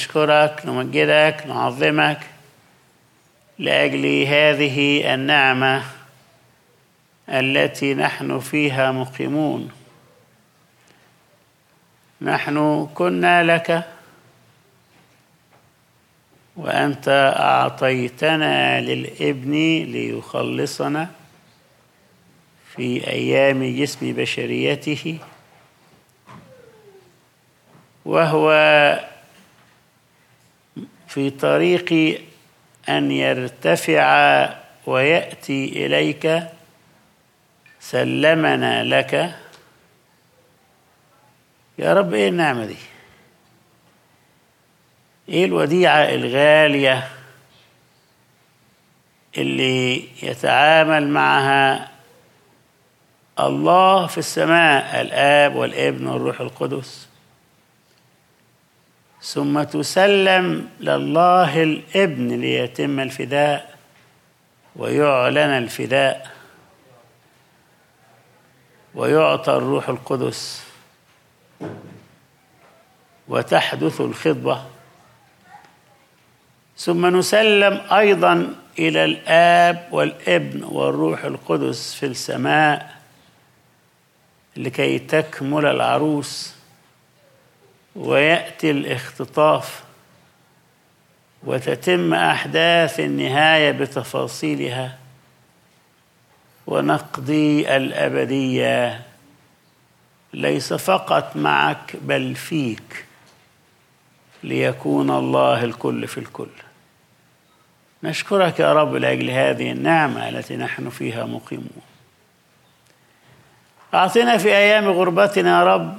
نشكرك نمجدك نعظمك لاجل هذه النعمه التي نحن فيها مقيمون نحن كنا لك وانت اعطيتنا للابن ليخلصنا في ايام جسم بشريته وهو في طريق ان يرتفع وياتي اليك سلمنا لك يا رب ايه النعمه دي ايه الوديعه الغاليه اللي يتعامل معها الله في السماء الاب والابن والروح القدس ثم تسلم لله الابن ليتم الفداء ويعلن الفداء ويعطى الروح القدس وتحدث الخطبه ثم نسلم ايضا الى الاب والابن والروح القدس في السماء لكي تكمل العروس وياتي الاختطاف وتتم احداث النهايه بتفاصيلها ونقضي الابديه ليس فقط معك بل فيك ليكون الله الكل في الكل نشكرك يا رب لاجل هذه النعمه التي نحن فيها مقيمون اعطنا في ايام غربتنا يا رب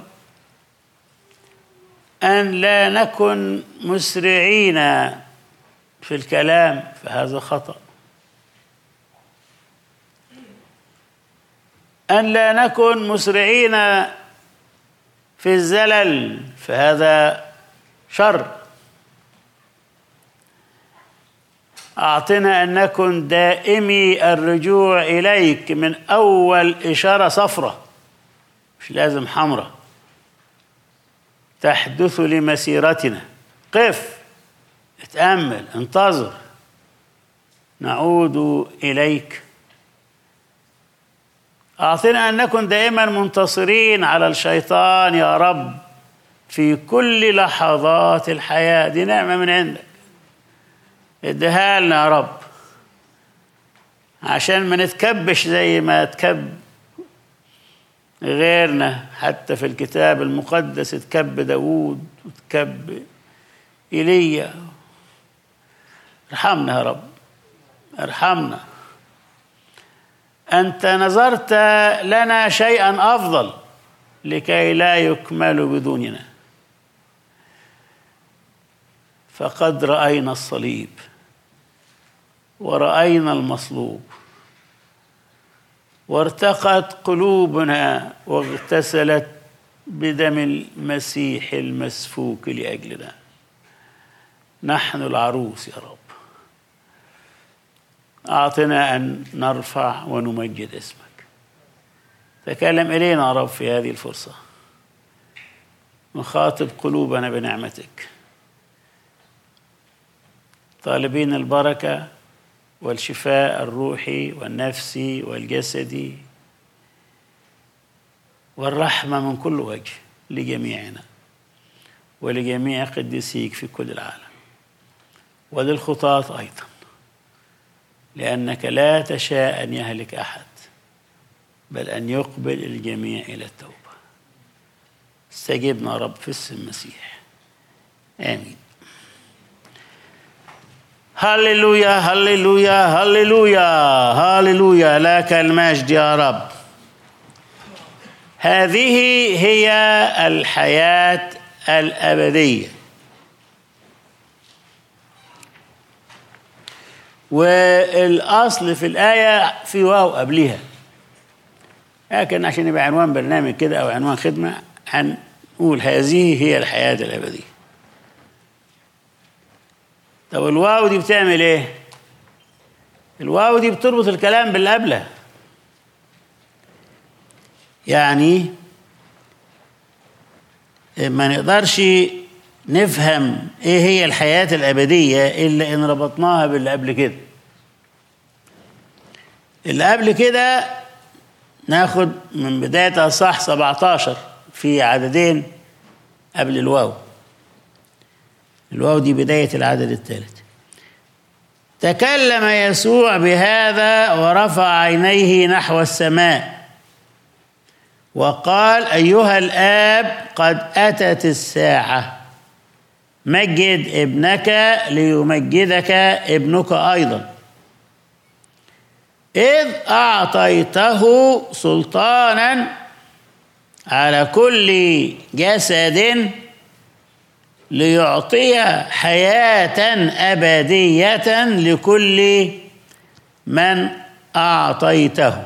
ان لا نكن مسرعين في الكلام فهذا خطأ أن لا نكن مسرعين في الزلل فهذا شر أعطنا أن نكن دائمي الرجوع إليك من أول إشارة صفرة مش لازم حمرة تحدث لمسيرتنا قف اتأمل انتظر نعود إليك أعطنا أن نكن دائما منتصرين على الشيطان يا رب في كل لحظات الحياة دي نعمة من عندك اديها لنا يا رب عشان ما نتكبش زي ما تكب غيرنا حتى في الكتاب المقدس اتكب داوود وتكب ايليا ارحمنا يا رب ارحمنا انت نظرت لنا شيئا افضل لكي لا يكمل بدوننا فقد راينا الصليب وراينا المصلوب وارتقت قلوبنا واغتسلت بدم المسيح المسفوك لاجلنا نحن العروس يا رب اعطنا ان نرفع ونمجد اسمك تكلم الينا يا رب في هذه الفرصه نخاطب قلوبنا بنعمتك طالبين البركه والشفاء الروحي والنفسي والجسدي والرحمه من كل وجه لجميعنا ولجميع قديسيك في كل العالم وللخطاة ايضا لانك لا تشاء ان يهلك احد بل ان يقبل الجميع الى التوبه استجبنا يا رب في اسم المسيح امين هللويا هللويا هللويا هللويا لك المجد يا رب هذه هي الحياة الأبدية والأصل في الآية في واو قبلها لكن عشان يبقى عنوان برنامج كده أو عنوان خدمة هنقول هذه هي الحياة الأبدية طب الواو دي بتعمل ايه الواو دي بتربط الكلام باللي قبله يعني ما نقدرش نفهم ايه هي الحياة الأبدية إلا إن ربطناها باللي قبل كده اللي قبل كده ناخد من بداية أصح 17 في عددين قبل الواو الواو دي بداية العدد الثالث تكلم يسوع بهذا ورفع عينيه نحو السماء وقال أيها الآب قد أتت الساعة مجد ابنك ليمجدك ابنك أيضا إذ أعطيته سلطانا على كل جسد ليعطي حياة أبدية لكل من أعطيته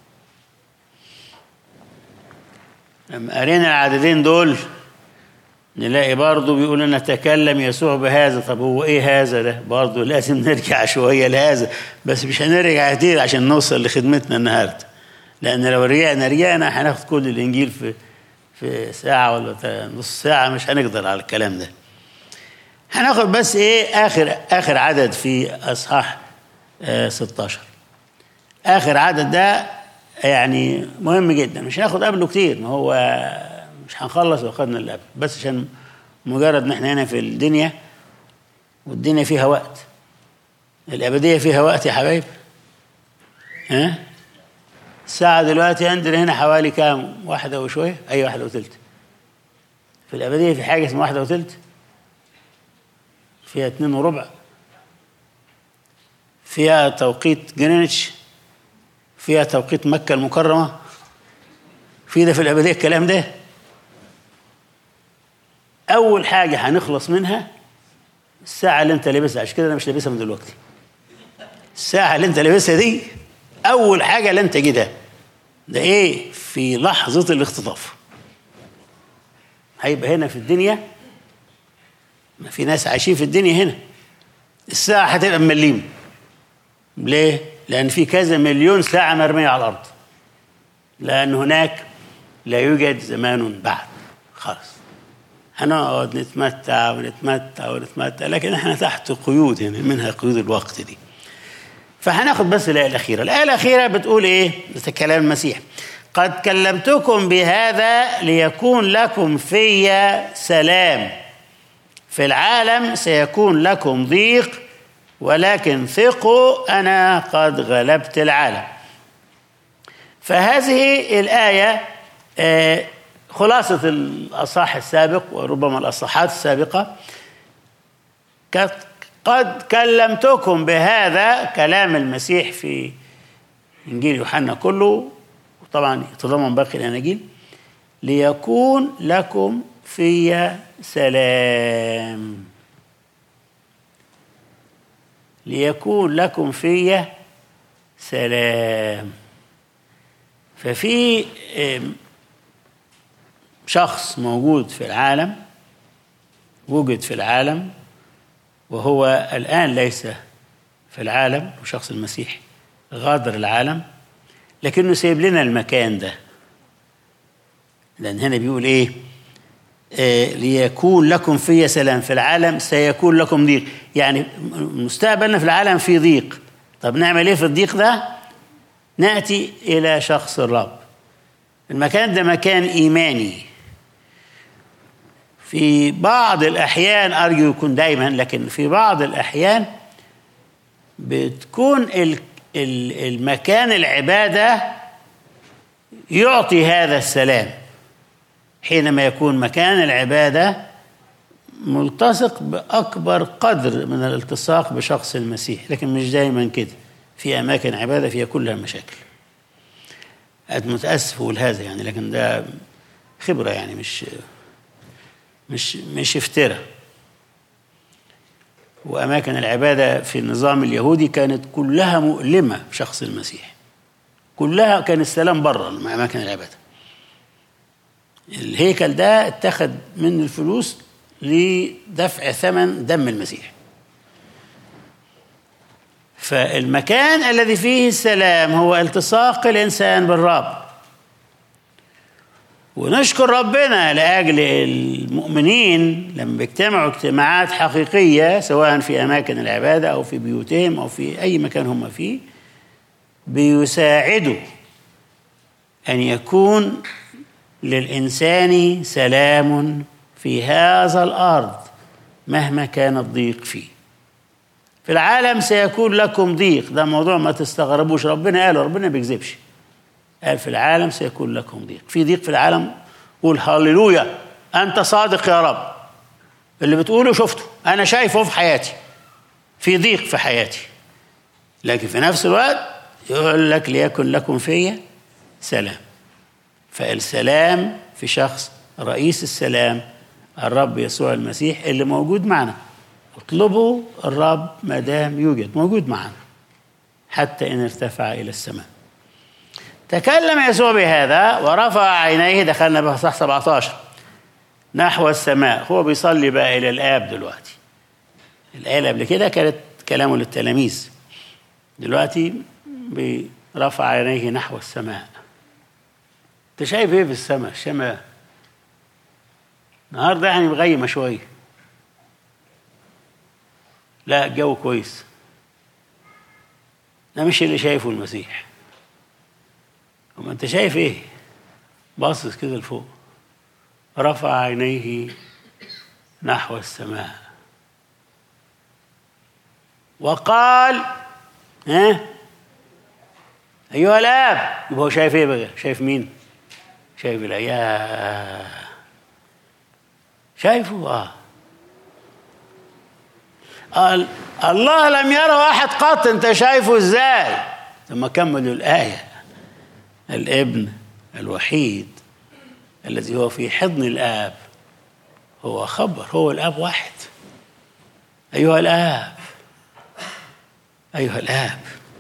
لما قرينا العددين دول نلاقي برضه بيقول لنا تكلم يسوع بهذا طب هو ايه هذا ده برضه لازم نرجع شويه لهذا بس مش هنرجع كتير عشان نوصل لخدمتنا النهارده لان لو رجعنا رجعنا هناخد كل الانجيل في في ساعه ولا نص ساعه مش هنقدر على الكلام ده هناخد بس ايه اخر اخر عدد في اصحاح آه 16 اخر عدد ده يعني مهم جدا مش هناخد قبله كتير ما هو مش هنخلص واخدنا اللي قبل بس عشان مجرد ان احنا هنا في الدنيا والدنيا فيها وقت الابديه فيها وقت يا حبايب ها الساعه دلوقتي عندنا هنا حوالي كام واحده وشويه اي واحده وثلث في الابديه في حاجه اسمها واحده وثلث فيها اتنين وربع فيها توقيت جرينتش فيها توقيت مكة المكرمة في ده في الأبدية الكلام ده أول حاجة هنخلص منها الساعة اللي أنت لابسها عشان كده أنا مش لابسها من دلوقتي الساعة اللي أنت لابسها دي أول حاجة لن تجدها ده إيه في لحظة الاختطاف هيبقى هنا في الدنيا ما في ناس عايشين في الدنيا هنا الساعة هتبقى مليم ليه؟ لأن في كذا مليون ساعة مرمية على الأرض لأن هناك لا يوجد زمان بعد خلاص هنقعد نتمتع ونتمتع ونتمتع لكن احنا تحت قيود يعني منها قيود الوقت دي فهناخد بس الآية الأخيرة الآية الأخيرة بتقول إيه؟ كلام المسيح قد كلمتكم بهذا ليكون لكم في سلام في العالم سيكون لكم ضيق ولكن ثقوا انا قد غلبت العالم فهذه الايه خلاصه الاصحاح السابق وربما الاصحاحات السابقه قد كلمتكم بهذا كلام المسيح في انجيل يوحنا كله وطبعا يتضمن باقي الاناجيل ليكون لكم في سلام ليكون لكم في سلام ففي شخص موجود في العالم وجد في العالم وهو الآن ليس في العالم وشخص المسيح غادر العالم لكنه سيب لنا المكان ده لأن هنا بيقول إيه آه ليكون لكم في سلام في العالم سيكون لكم ضيق يعني مستقبلنا في العالم في ضيق طب نعمل ايه في الضيق ده ناتي الى شخص الرب المكان ده مكان ايماني في بعض الاحيان ارجو يكون دايما لكن في بعض الاحيان بتكون المكان العباده يعطي هذا السلام حينما يكون مكان العباده ملتصق باكبر قدر من الالتصاق بشخص المسيح لكن مش دايما كده في اماكن عباده فيها كلها مشاكل متاسف اقول هذا يعني لكن ده خبره يعني مش مش مش افتراء واماكن العباده في النظام اليهودي كانت كلها مؤلمه بشخص المسيح كلها كان السلام بره اماكن العباده الهيكل ده اتخذ من الفلوس لدفع ثمن دم المسيح فالمكان الذي فيه السلام هو التصاق الانسان بالرب ونشكر ربنا لاجل المؤمنين لما بيجتمعوا اجتماعات حقيقيه سواء في اماكن العباده او في بيوتهم او في اي مكان هم فيه بيساعدوا ان يكون للانسان سلام في هذا الارض مهما كان الضيق فيه في العالم سيكون لكم ضيق ده موضوع ما تستغربوش ربنا قال ربنا ما بيكذبش قال في العالم سيكون لكم ضيق في ضيق في العالم قول هللويا انت صادق يا رب اللي بتقوله شفته انا شايفه في حياتي في ضيق في حياتي لكن في نفس الوقت يقول لك ليكن لكم فيا سلام فالسلام في شخص رئيس السلام الرب يسوع المسيح اللي موجود معنا اطلبوا الرب ما دام يوجد موجود معنا حتى ان ارتفع الى السماء تكلم يسوع بهذا ورفع عينيه دخلنا بقى صح 17 نحو السماء هو بيصلي بقى الى الاب دلوقتي الايه اللي قبل كده كانت كلامه للتلاميذ دلوقتي برفع عينيه نحو السماء انت شايف ايه في السماء السماء النهارده يعني مغيمه شويه لا الجو كويس ده مش اللي شايفه المسيح وما انت شايف ايه باصص كده لفوق رفع عينيه نحو السماء وقال ها ايها الاب يبقى هو شايف ايه بقى شايف مين شايف الايام شايفه اه قال الله لم يره احد قط انت شايفه ازاي ثم كملوا الايه الابن الوحيد الذي هو في حضن الاب هو خبر هو الاب واحد ايها الاب ايها الاب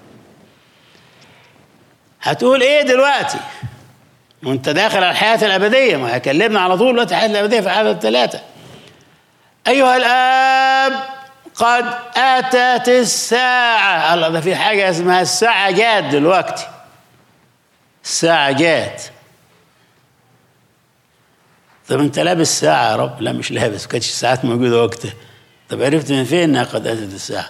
هتقول ايه دلوقتي وانت داخل على الحياه الابديه ما هيكلمنا على طول دلوقتي الحياه الابديه في عدد ثلاثه ايها الاب قد اتت الساعه الله ده في حاجه اسمها الساعه جات دلوقتي الساعه جات طب انت لابس ساعه يا رب لا مش لابس ما كانتش الساعات موجوده وقتها طب عرفت من فين انها قد اتت الساعه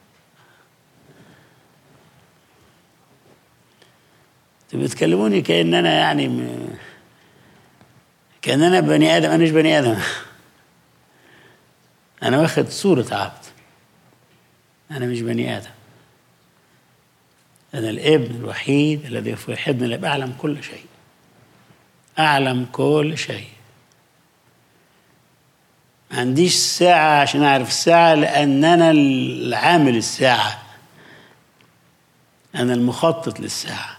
بتكلموني كأن أنا يعني م... كأن أنا بني آدم أنا مش بني آدم أنا واخد صورة عبد أنا مش بني آدم أنا الابن الوحيد الذي في حضن الأب أعلم كل شيء أعلم كل شيء ما عنديش ساعة عشان أعرف الساعة لأن أنا العامل الساعة أنا المخطط للساعة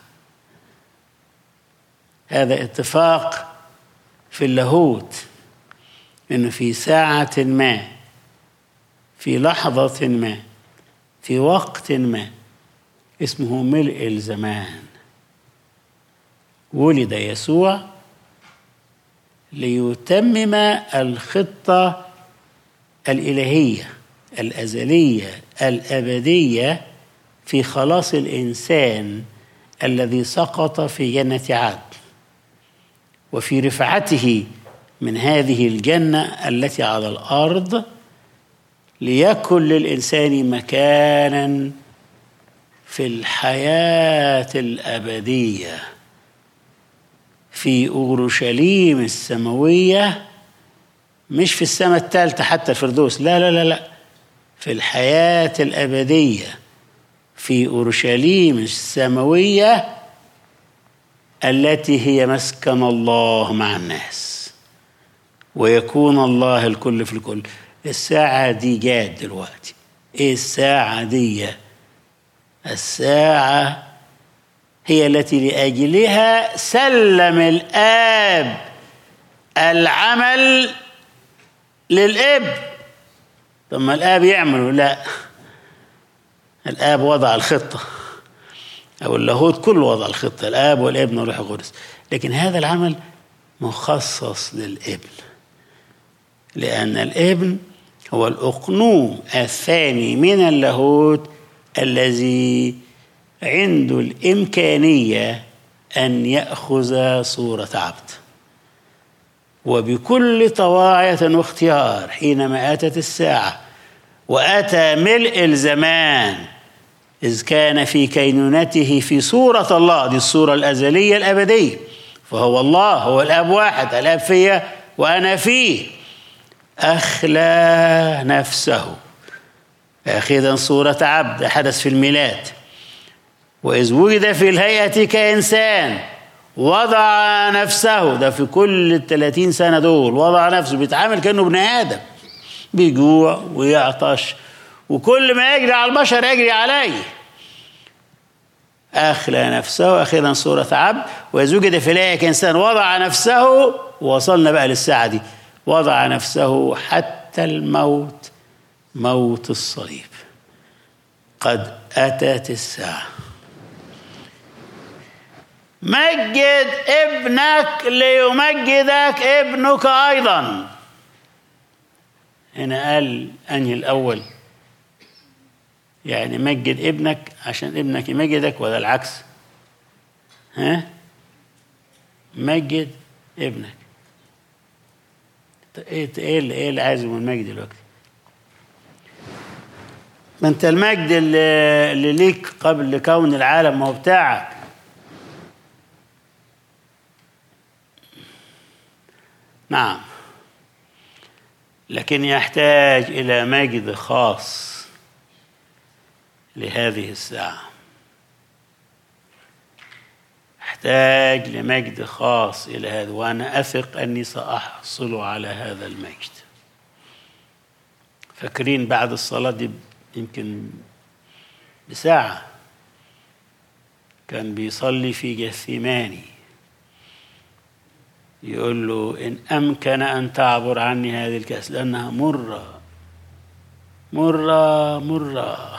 هذا اتفاق في اللاهوت انه في ساعة ما في لحظة ما في وقت ما اسمه ملء الزمان ولد يسوع ليتمم الخطة الإلهية الأزلية الأبدية في خلاص الإنسان الذي سقط في جنة عدن وفي رفعته من هذه الجنه التي على الارض ليكن للانسان مكانا في الحياه الابديه في اورشليم السماويه مش في السماء الثالثه حتى الفردوس لا لا لا لا في الحياه الابديه في اورشليم السماويه التي هي مسكن الله مع الناس ويكون الله الكل في الكل الساعة دي جات دلوقتي ايه الساعة دي الساعة هي التي لأجلها سلم الآب العمل للاب طب ما الآب يعمله لا الآب وضع الخطة أو اللاهوت كله وضع الخطة الآب والابن والروح القدس لكن هذا العمل مخصص للابن لأن الابن هو الأقنوم الثاني من اللاهوت الذي عنده الإمكانية أن يأخذ صورة عبد وبكل طواعية واختيار حينما أتت الساعة وأتى ملء الزمان إذ كان في كينونته في صورة الله دي الصورة الأزلية الأبدية فهو الله هو الأب واحد الأب فيا وأنا فيه أخلى نفسه أخذا صورة عبد حدث في الميلاد وإذ وجد في الهيئة كإنسان وضع نفسه ده في كل الثلاثين سنة دول وضع نفسه بيتعامل كأنه ابن آدم بيجوع ويعطش وكل ما يجري على البشر يجري عليه أخلى نفسه أخيرا صورة عبد وإذ وجد في الهيئة كإنسان وضع نفسه وصلنا بقى للساعة دي وضع نفسه حتى الموت موت الصليب قد أتت الساعة مجد ابنك ليمجدك ابنك أيضا هنا قال أنهي الأول يعني مجد ابنك عشان ابنك يمجدك ولا العكس ها مجد ابنك ايه ايه اللي ايه اللي عايزه من المجد دلوقتي ما انت المجد اللي, اللي ليك قبل كون العالم ما هو بتاعك نعم لكن يحتاج الى مجد خاص لهذه الساعه احتاج لمجد خاص الى هذا وانا اثق اني ساحصل على هذا المجد فاكرين بعد الصلاه دي يمكن بساعه كان بيصلي في جثيماني يقول له إن أمكن أن تعبر عني هذه الكأس لأنها مرة مرة مرة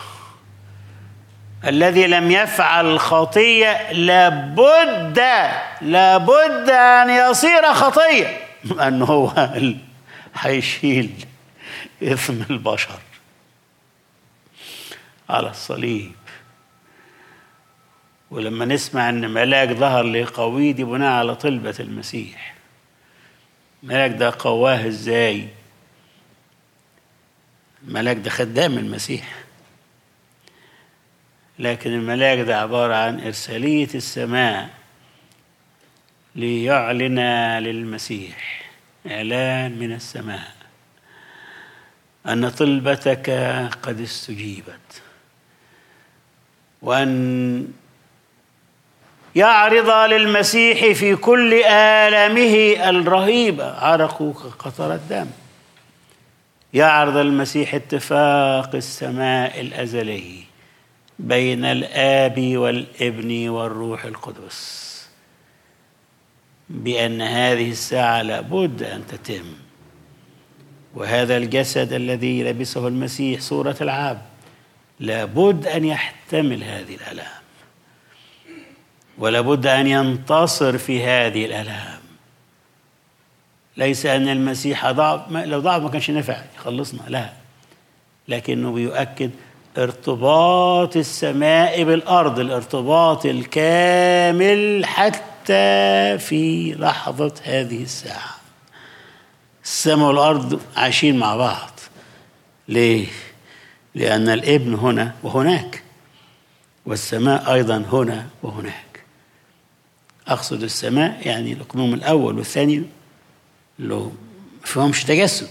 الذي لم يفعل خطية لابد لابد أن يصير خطية أنه هو هيشيل إثم البشر على الصليب ولما نسمع ان ملاك ظهر لقوي دي بناء على طلبة المسيح الملاك ده قواه ازاي الملاك ده خدام المسيح لكن الملاك ده عبارة عن إرسالية السماء ليعلن للمسيح إعلان من السماء أن طلبتك قد استجيبت وأن يعرض للمسيح في كل آلامه الرهيبة عرقه كقطرة دم يعرض المسيح اتفاق السماء الأزلي بين الآب والابن والروح القدس بأن هذه الساعة لابد أن تتم وهذا الجسد الذي لبسه المسيح صورة العبد لابد أن يحتمل هذه الآلام ولابد ان ينتصر في هذه الالام ليس ان المسيح ضعف لو ضعف ما كانش نفع يخلصنا لا لكنه بيؤكد ارتباط السماء بالارض الارتباط الكامل حتى في لحظه هذه الساعه السماء والارض عايشين مع بعض ليه لان الابن هنا وهناك والسماء ايضا هنا وهناك أقصد السماء يعني الأقنوم الأول والثاني اللي ما فيهمش تجسد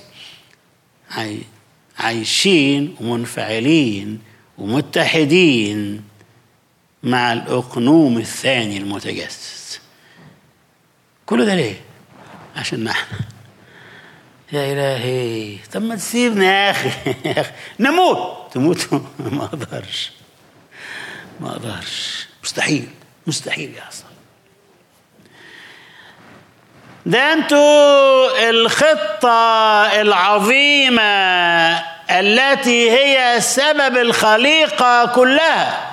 عايشين ومنفعلين ومتحدين مع الأقنوم الثاني المتجسد كل ده ليه؟ عشان نحن يا إلهي طب ما تسيبنا يا أخي يا أخي نموت تموت ما أقدرش ما أقدرش مستحيل مستحيل يحصل ده انتوا الخطة العظيمة التي هي سبب الخليقة كلها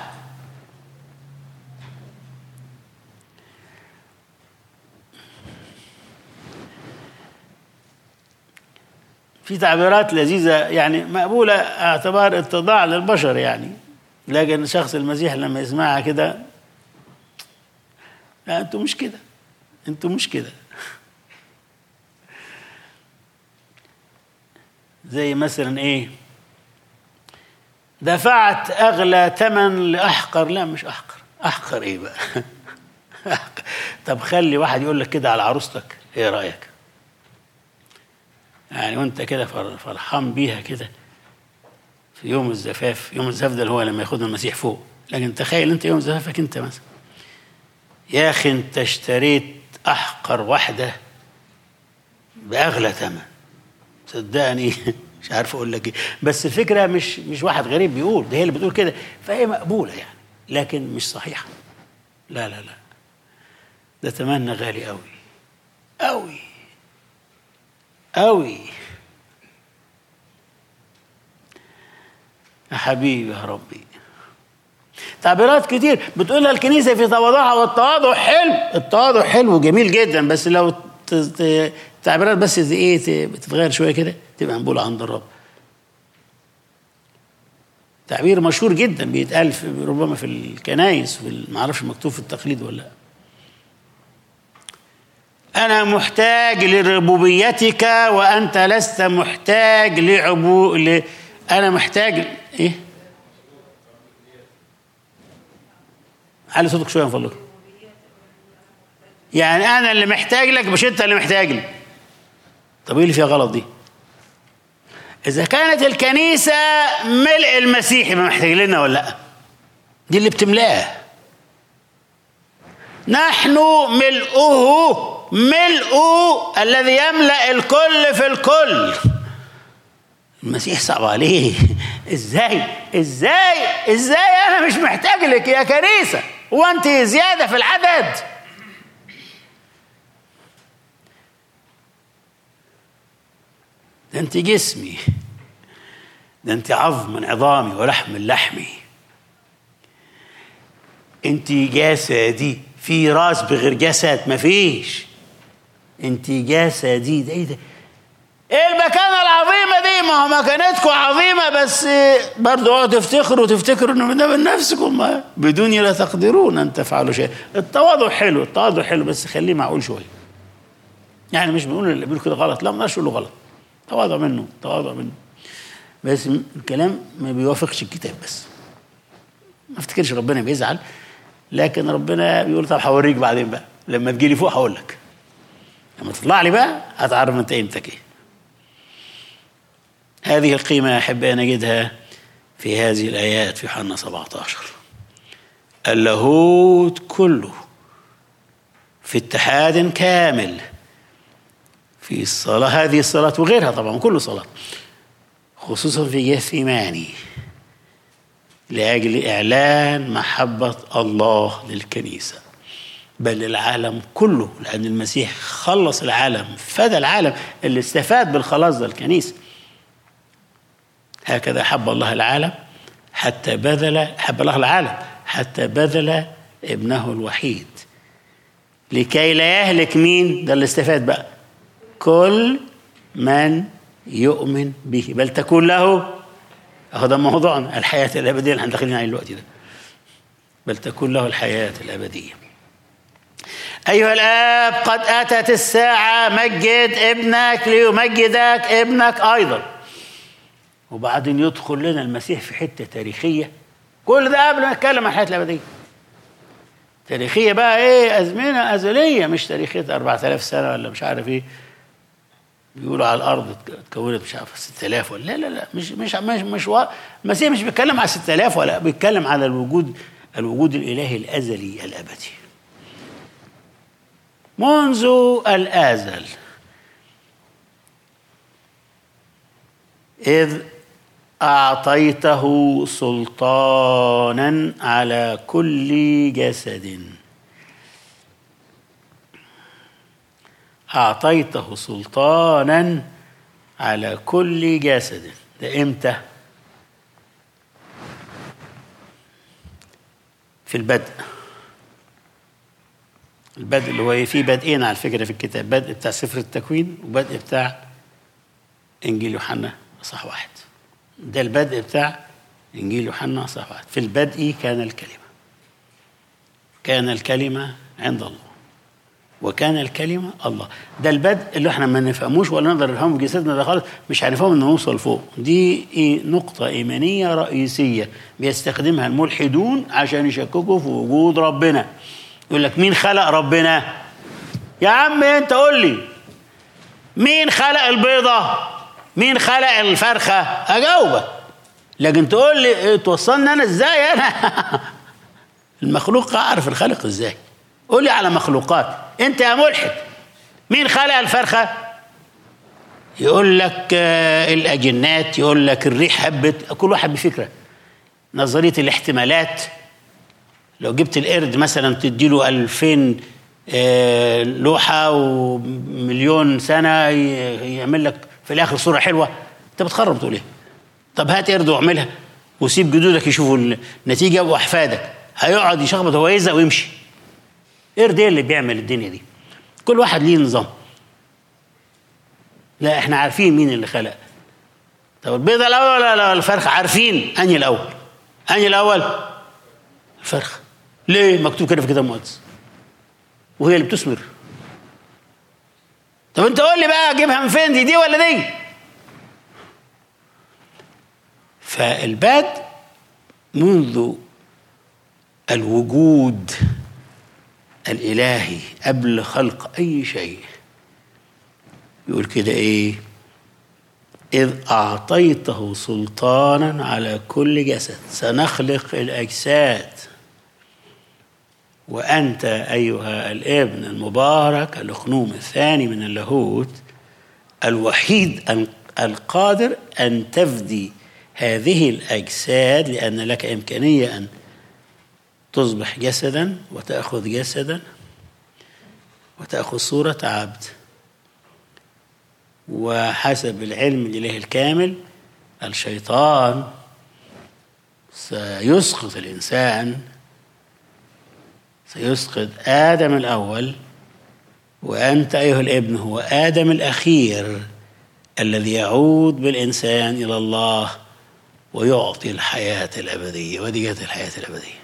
في تعبيرات لذيذة يعني مقبولة اعتبار اتضاع للبشر يعني لكن شخص المسيح لما يسمعها كده لا انتوا مش كده انتوا مش كده زي مثلا ايه دفعت اغلى ثمن لاحقر لا مش احقر احقر ايه بقى طب خلي واحد يقول لك كده على عروستك ايه رايك يعني وانت كده فرحان بيها كده في يوم الزفاف يوم الزفاف ده اللي هو لما ياخدنا المسيح فوق لكن تخيل انت يوم زفافك انت مثلا يا اخي انت اشتريت احقر واحده باغلى ثمن صدقني مش عارف اقول لك ايه بس الفكره مش مش واحد غريب بيقول ده هي اللي بتقول كده فهي مقبوله يعني لكن مش صحيحه لا لا لا ده تمنى غالي قوي قوي قوي يا حبيبي يا ربي تعبيرات كتير بتقولها الكنيسة في تواضعها والتواضع حلو التواضع حلو جميل جدا بس لو تعبيرات بس ايه بتتغير شوية كده تبقى مقبولة عند الرب تعبير مشهور جدا بيتقال في ربما في الكنايس ما اعرفش مكتوب في التقليد ولا لا أنا محتاج لربوبيتك وأنت لست محتاج لعبو ل... أنا محتاج إيه؟ علي صوتك شوية من فضلك يعني أنا اللي محتاج لك مش أنت اللي محتاج لي طب إيه اللي فيها غلط دي؟ إذا كانت الكنيسة ملء المسيح يبقى محتاج لنا ولا لأ؟ دي اللي بتملاه نحن ملؤه ملؤه الذي يملأ الكل في الكل المسيح صعب عليه ازاي ازاي ازاي انا مش محتاج لك يا كنيسه وانت زياده في العدد ده انت جسمي ده انت عظم من عظامي ولحم من لحمي انت جسدي في راس بغير جسد مفيش انت جسدي ده ايه ده ايه المكانه العظيمه دي ما هو مكانتكم عظيمه بس برضه اقعدوا تفتخروا وتفتكروا انه ده من نفسكم بدوني لا تقدرون ان تفعلوا شيء التواضع حلو التواضع حلو بس خليه معقول شويه يعني مش بنقول اللي بيقول كده غلط لا ما نقول له غلط تواضع منه تواضع منه بس الكلام ما بيوافقش الكتاب بس ما افتكرش ربنا بيزعل لكن ربنا بيقول طب هوريك بعدين بقى لما تجي لي فوق هقول لك لما تطلع لي بقى هتعرف انت قيمتك ايه هذه القيمة أحب أن أجدها في هذه الآيات في يوحنا 17 اللاهوت كله في اتحاد كامل في الصلاة هذه الصلاة وغيرها طبعا كل صلاة خصوصا في جثماني لأجل إعلان محبة الله للكنيسة بل العالم كله لأن المسيح خلص العالم فدى العالم اللي استفاد بالخلاص ده الكنيسة هكذا حب الله العالم حتى بذل حب الله العالم حتى بذل ابنه الوحيد لكي لا يهلك مين ده اللي استفاد بقى كل من يؤمن به بل تكون له اهو ده موضوعنا الحياة الأبدية اللي احنا داخلين عليه الوقت ده بل تكون له الحياة الأبدية أيها الآب قد أتت الساعة مجد ابنك ليمجدك ابنك أيضا وبعدين يدخل لنا المسيح في حتة تاريخية كل ده قبل ما نتكلم عن الحياة الأبدية تاريخية بقى إيه أزمنة أزلية مش تاريخية 4000 سنة ولا مش عارف إيه بيقولوا على الارض اتكونت مش عارف 6000 ولا لا لا لا مش مش مش مش و... المسيح مش بيتكلم على 6000 ولا بيتكلم على الوجود الوجود الالهي الازلي الابدي منذ الازل اذ اعطيته سلطانا على كل جسد أعطيته سلطانا على كل جسد ده إمتى؟ في البدء البدء اللي هو في بدئين على فكرة في الكتاب بدء بتاع سفر التكوين وبدء بتاع إنجيل يوحنا صح واحد ده البدء بتاع إنجيل يوحنا صح واحد في البدء كان الكلمة كان الكلمة عند الله وكان الكلمة الله ده البدء اللي احنا ما نفهموش ولا نقدر نفهمه في جسدنا ده خالص مش هنفهمه ان نوصل فوق دي إيه نقطة إيمانية رئيسية بيستخدمها الملحدون عشان يشككوا في وجود ربنا يقول لك مين خلق ربنا يا عم انت قول لي مين خلق البيضة مين خلق الفرخة أجاوبك لكن تقول لي توصلني أنا إزاي أنا المخلوق أعرف الخالق إزاي قول لي على مخلوقات أنت يا ملحد مين خلق الفرخة يقول لك آه، الأجنات يقول لك الريح هبت كل واحد بفكرة نظرية الاحتمالات لو جبت القرد مثلا تديله 2000 آه، لوحة ومليون سنة ي- يعمل لك في الآخر صورة حلوة أنت بتخرب تقول إيه؟ طب هات قرد واعملها وسيب جدودك يشوفوا النتيجة وأحفادك هيقعد يشخبط هو يزق ويمشي قرد إيه اللي بيعمل الدنيا دي؟ كل واحد ليه نظام لا احنا عارفين مين اللي خلق طب البيضة الأول ولا الفرخة عارفين أنهي الأول أنهي الأول الفرخة ليه مكتوب كده في كتاب المقدس وهي اللي بتثمر طب انت قول لي بقى اجيبها من فين دي دي ولا دي فالباد منذ الوجود الالهي قبل خلق اي شيء يقول كده ايه إذ أعطيته سلطانا على كل جسد سنخلق الأجساد وأنت أيها الابن المبارك الأخنوم الثاني من اللاهوت الوحيد ال- القادر أن تفدي هذه الأجساد لأن لك إمكانية أن تصبح جسدا وتأخذ جسدا وتأخذ صورة عبد وحسب العلم الإلهي الكامل الشيطان سيسقط الإنسان سيسقط آدم الأول وأنت أيها الابن هو آدم الأخير الذي يعود بالإنسان إلى الله ويعطي الحياة الأبدية ودي جت الحياة الأبدية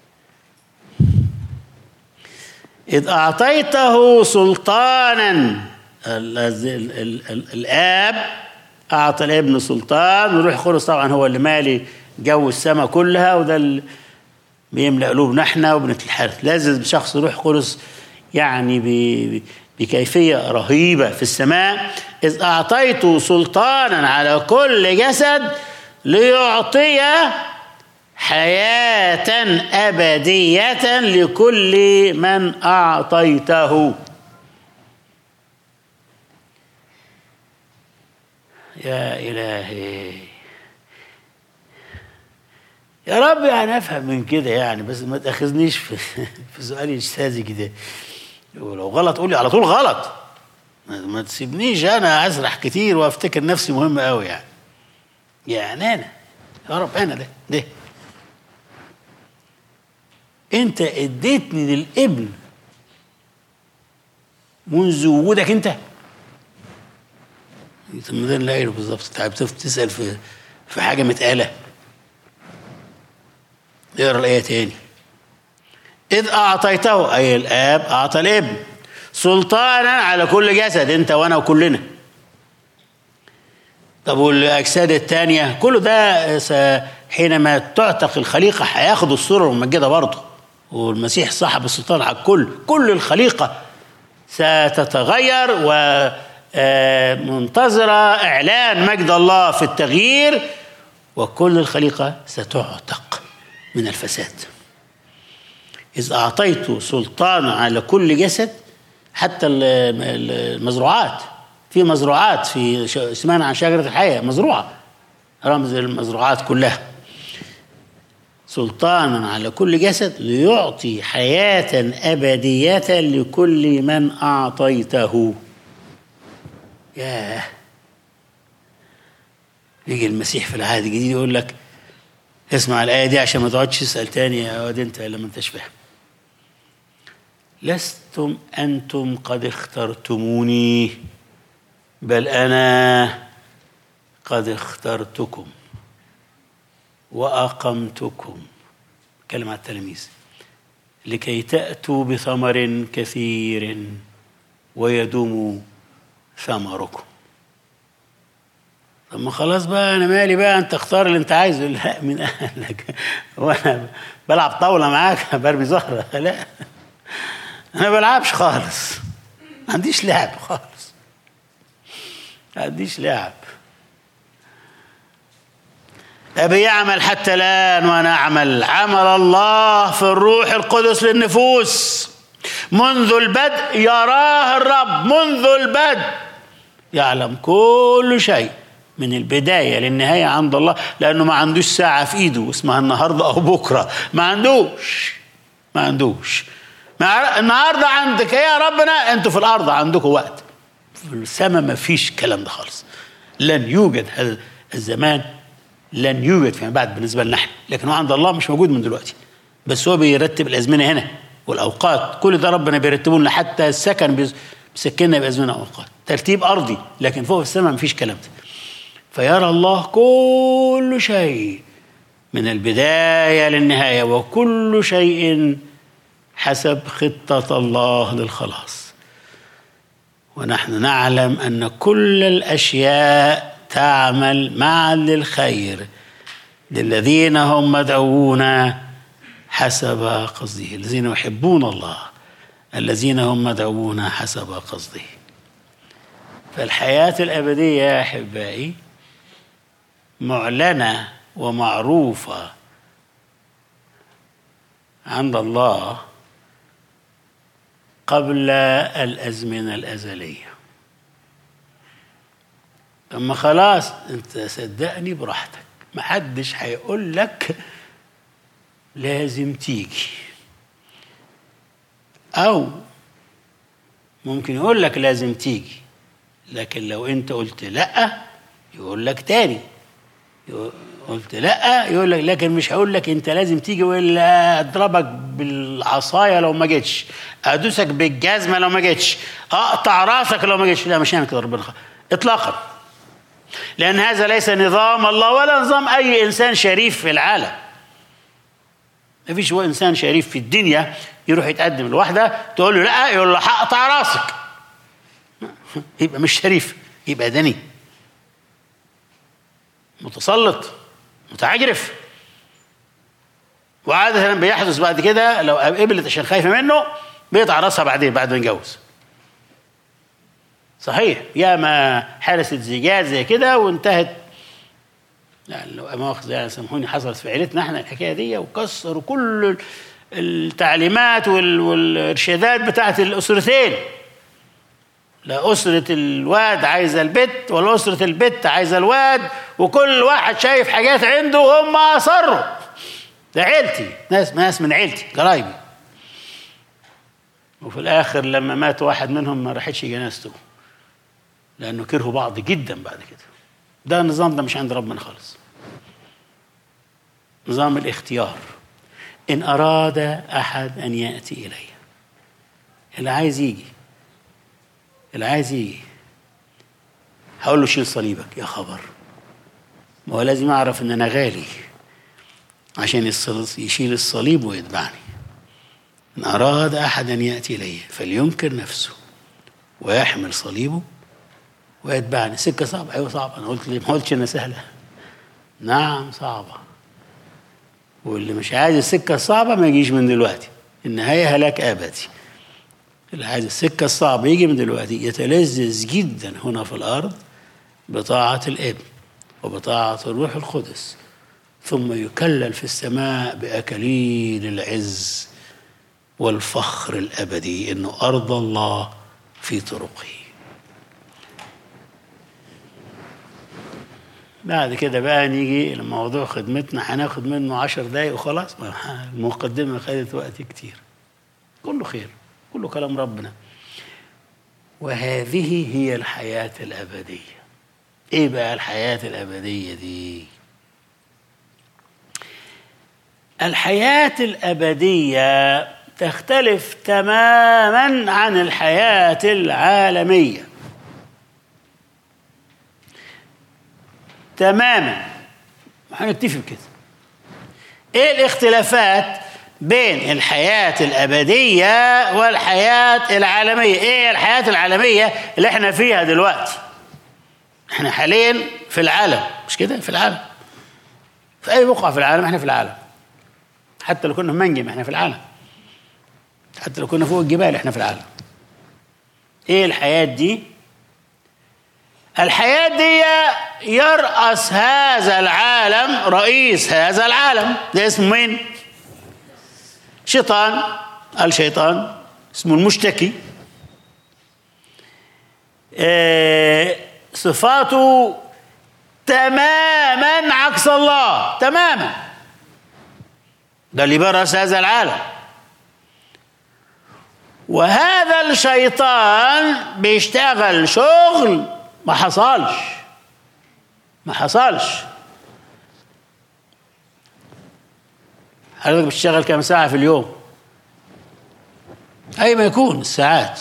إذ أعطيته سلطانا الذي- ال- ال- ال- الآب أعطى الابن سلطان وروح القدس طبعا هو اللي مالي جو السماء كلها وده اللي بيملأ قلوبنا احنا وبنتحرك لازم شخص روح قدس يعني ب- ب- بكيفية رهيبة في السماء إذ أعطيت سلطانا على كل جسد ليعطي حياة أبدية لكل من أعطيته يا إلهي يا رب يعني افهم من كده يعني بس ما تاخذنيش في في سؤالي اجتازي كده ولو غلط قولي على طول غلط ما ما تسيبنيش انا اسرح كتير وافتكر نفسي مهم قوي يعني يعني انا يا رب انا ده ده انت اديتني للابن منذ وجودك انت طب ما ده اللي قايله بالظبط انت بتسال في في حاجه متقاله اقرا الايه تاني اذ اعطيته اي الاب اعطى الابن سلطانا على كل جسد انت وانا وكلنا طب والاجساد الثانيه كل ده س- حينما تعتق الخليقه هياخد الصوره الممجده برضه والمسيح صاحب السلطان على الكل كل الخليقه ستتغير ومنتظره اعلان مجد الله في التغيير وكل الخليقه ستعتق من الفساد إذ أعطيت سلطانا على كل جسد حتى ال- ال- المزروعات في مزروعات في ش- سمعنا عن شجرة الحياة مزروعة رمز المزروعات كلها سلطانا على كل جسد ليعطي حياة أبدية لكل من أعطيته ياه يجي المسيح في العهد الجديد يقول لك اسمع الآية دي عشان ما تقعدش تسأل تاني يا واد أنت لما أنتش فاهم لستم أنتم قد اخترتموني بل أنا قد اخترتكم وأقمتكم كلمة التلاميذ لكي تأتوا بثمر كثير ويدوم ثمركم طب ما خلاص بقى انا مالي بقى انت اختار اللي انت عايزه لا من اهلك وانا بلعب طاوله معاك برمي زهره لا انا ما بلعبش خالص ما عنديش لعب خالص ما عنديش لعب أبي يعمل حتى الآن وأنا أعمل عمل الله في الروح القدس للنفوس منذ البدء يراه الرب منذ البدء يعلم كل شيء من البداية للنهاية عند الله لأنه ما عندوش ساعة في إيده اسمها النهاردة أو بكرة ما عندوش ما عندوش ما النهاردة عندك يا ربنا أنتوا في الأرض عندكم وقت في السماء ما فيش الكلام ده خالص لن يوجد هذا الزمان لن يوجد فيما بعد بالنسبة لنا احنا لكن هو عند الله مش موجود من دلوقتي بس هو بيرتب الأزمنة هنا والأوقات كل ده ربنا بيرتبه لنا حتى السكن بيسكننا بأزمنة وأوقات ترتيب أرضي لكن فوق في السماء مفيش كلام ده فيرى الله كل شيء من البداية للنهاية وكل شيء حسب خطة الله للخلاص ونحن نعلم أن كل الأشياء تعمل معا للخير للذين هم مدعوون حسب قصده الذين يحبون الله الذين هم مدعوون حسب قصده فالحياة الأبدية يا أحبائي معلنة ومعروفة عند الله قبل الأزمنة الأزلية أما خلاص أنت صدقني براحتك محدش هيقول لك لازم تيجي أو ممكن يقول لك لازم تيجي لكن لو أنت قلت لأ يقول لك تاني قلت لا يقول لك لكن مش هقول لك انت لازم تيجي ولا اضربك بالعصايه لو ما جيتش ادوسك بالجزمه لو ما جيتش اقطع راسك لو ما جيتش لا مش هعمل كده ربنا اطلاقا لان هذا ليس نظام الله ولا نظام اي انسان شريف في العالم ما فيش هو انسان شريف في الدنيا يروح يتقدم لواحده تقول له لا يقول له هقطع راسك يبقى مش شريف يبقى دني متسلط متعجرف وعادة بيحدث بعد كده لو قبلت عشان خايفة منه بيقطع راسها بعدين بعد ما يتجوز صحيح يا ما حارست زجاج زي كده وانتهت يعني لو مؤاخذة يعني سامحوني حصلت في عيلتنا احنا الحكاية دي وكسروا كل التعليمات والارشادات بتاعت الاسرتين لا أسرة الواد عايزة البت ولا أسرة البت عايزة الواد وكل واحد شايف حاجات عنده وهم أصروا ده عيلتي ناس ناس من عيلتي قرايبي وفي الآخر لما مات واحد منهم ما راحتش جنازته لأنه كرهوا بعض جدا بعد كده ده النظام ده مش عند ربنا خالص نظام الاختيار إن أراد أحد أن يأتي إلي اللي عايز يجي اللي عايز يجي هقول له شيل صليبك يا خبر ما هو لازم اعرف ان انا غالي عشان يشيل الصليب ويتبعني ان اراد احد ان ياتي الي فلينكر نفسه ويحمل صليبه ويتبعني سكه صعبه ايوه صعبه انا قلت ليه ما قلتش انها سهله نعم صعبه واللي مش عايز السكه الصعبه ما يجيش من دلوقتي النهايه هلاك ابدي اللي عايز السكة الصعبة يجي من دلوقتي يتلذذ جدا هنا في الأرض بطاعة الابن وبطاعة الروح القدس ثم يكلل في السماء بأكاليل العز والفخر الأبدي إنه أرض الله في طرقه بعد كده بقى نيجي لموضوع خدمتنا هناخد منه عشر دقايق وخلاص المقدمة خدت وقت كتير كله خير كله كلام ربنا وهذه هي الحياة الأبدية إيه بقى الحياة الأبدية دي الحياة الأبدية تختلف تماما عن الحياة العالمية تماما هنتفق كده ايه الاختلافات بين الحياة الأبدية والحياة العالمية إيه الحياة العالمية اللي احنا فيها دلوقتي احنا حاليا في العالم مش كده في العالم في أي بقعة في العالم احنا في العالم حتى لو كنا في منجم احنا في العالم حتى لو كنا فوق الجبال احنا في العالم ايه الحياة دي الحياة دي يرأس هذا العالم رئيس هذا العالم ده اسمه مين شيطان الشيطان اسمه المشتكي إيه صفاته تماما عكس الله تماما ده اللي برأس هذا العالم وهذا الشيطان بيشتغل شغل ما حصلش ما حصلش حضرتك بتشتغل كم ساعة في اليوم أي ما يكون الساعات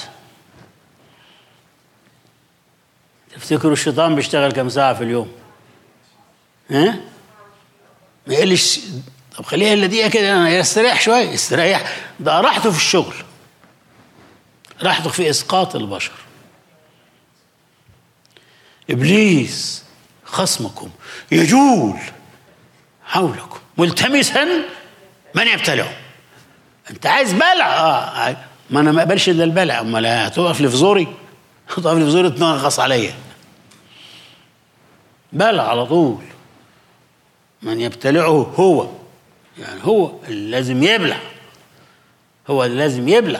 تفتكروا الشيطان بيشتغل كم ساعة في اليوم ها ما يقلش طب خليها الا دقيقة كده أنا يستريح شوية يستريح ده راحته في الشغل راحته في إسقاط البشر إبليس خصمكم يجول حولكم ملتمسا من يبتلعه انت عايز بلع اه ما انا ما اقبلش الا البلع امال هتقف لي في زوري هتقف لي في زوري تنغص عليا بلع على طول من يبتلعه هو يعني هو اللي لازم يبلع هو اللي لازم يبلع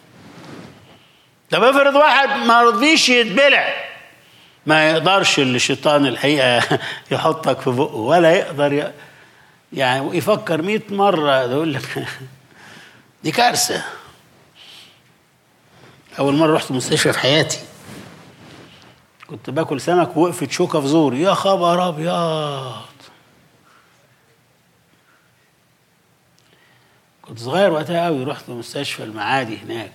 طب افرض واحد ما رضيش يتبلع ما يقدرش الشيطان الحقيقه يحطك في بقه ولا يقدر ي... يعني يفكر مئة مرة يقول لك دي كارثة أول مرة رحت مستشفى في حياتي كنت باكل سمك وقفت شوكة في زوري يا خبر أبيض كنت صغير وقتها قوي رحت مستشفى المعادي هناك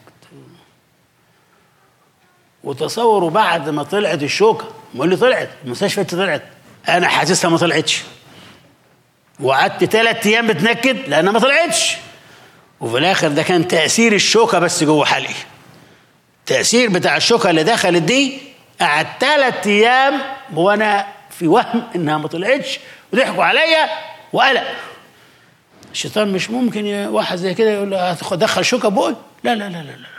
وتصوروا بعد ما طلعت الشوكة بقول لي طلعت المستشفى طلعت أنا حاسسها ما طلعتش وقعدت ثلاث ايام بتنكد لانها ما طلعتش وفي الاخر ده كان تاثير الشوكه بس جوه حلقي التاثير بتاع الشوكه اللي دخلت دي قعد ثلاث ايام وانا في وهم انها ما طلعتش وضحكوا عليا وقلق الشيطان مش ممكن واحد زي كده يقول له دخل شوكه بقي لا لا لا لا لا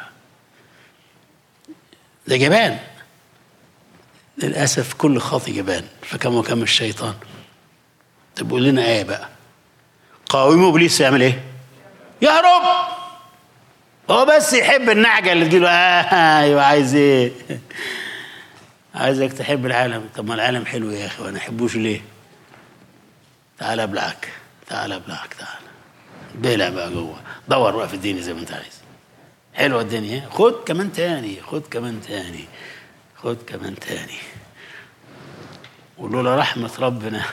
ده جبان للاسف كل خاطي جبان فكم وكم الشيطان طب قول لنا ايه بقى قاوموا ابليس يعمل ايه يهرب هو بس يحب النعجه اللي تجيله آه ايوه عايز ايه عايزك تحب العالم طب ما العالم حلو يا اخي وانا احبوش ليه تعال ابلعك تعال ابلعك تعال بلع بقى جوه دور بقى في الدنيا زي ما انت عايز حلوه الدنيا خد كمان تاني خد كمان تاني خد كمان تاني ولولا رحمه ربنا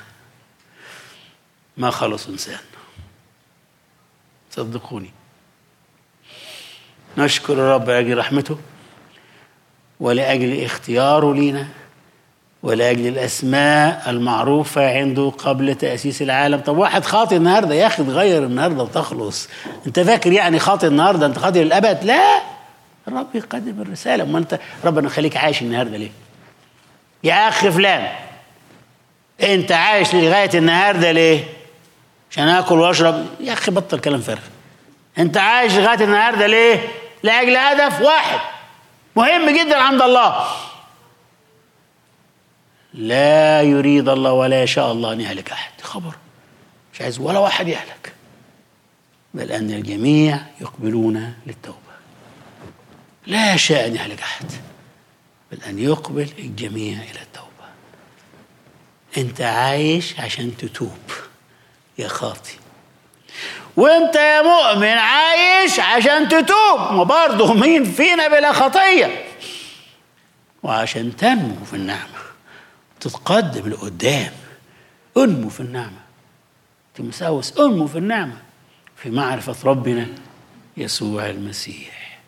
ما خلص انسان صدقوني نشكر الرب لاجل رحمته ولاجل اختياره لينا ولاجل الاسماء المعروفه عنده قبل تاسيس العالم طب واحد خاطي النهارده يا اخي تغير النهارده وتخلص انت فاكر يعني خاطي النهارده انت خاطي للابد لا الرب يقدم الرساله ما انت ربنا خليك عايش النهارده ليه يا اخ فلان انت عايش لغايه النهارده ليه عشان اكل واشرب يا اخي بطل كلام فارغ انت عايش لغايه النهارده ليه لاجل هدف واحد مهم جدا عند الله لا يريد الله ولا يشاء الله ان يهلك احد خبر مش عايز ولا واحد يهلك بل ان الجميع يقبلون للتوبه لا يشاء ان يهلك احد بل ان يقبل الجميع الى التوبه انت عايش عشان تتوب يا خاطي وانت يا مؤمن عايش عشان تتوب ما برضه مين فينا بلا خطيه وعشان تنمو في النعمه تتقدم لقدام انمو في النعمه تمساوس انمو في النعمه في معرفه ربنا يسوع المسيح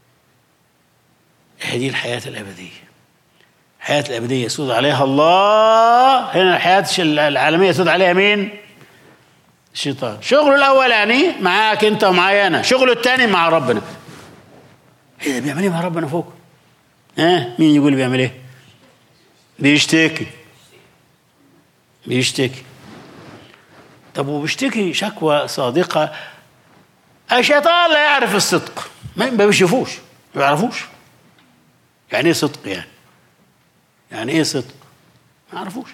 هذه الحياه الابديه الحياه الابديه يسود عليها الله هنا الحياه العالميه يسود عليها مين الشيطان شغله الاولاني معاك انت ومعايا انا شغله الثاني مع ربنا ايه ده بيعمل ايه مع ربنا فوق ها مين يقول بيعمل ايه بيشتكي بيشتكي طب وبيشتكي شكوى صادقة الشيطان لا يعرف الصدق ما ما بيشوفوش ما بيعرفوش يعني ايه صدق يعني يعني ايه صدق ما يعرفوش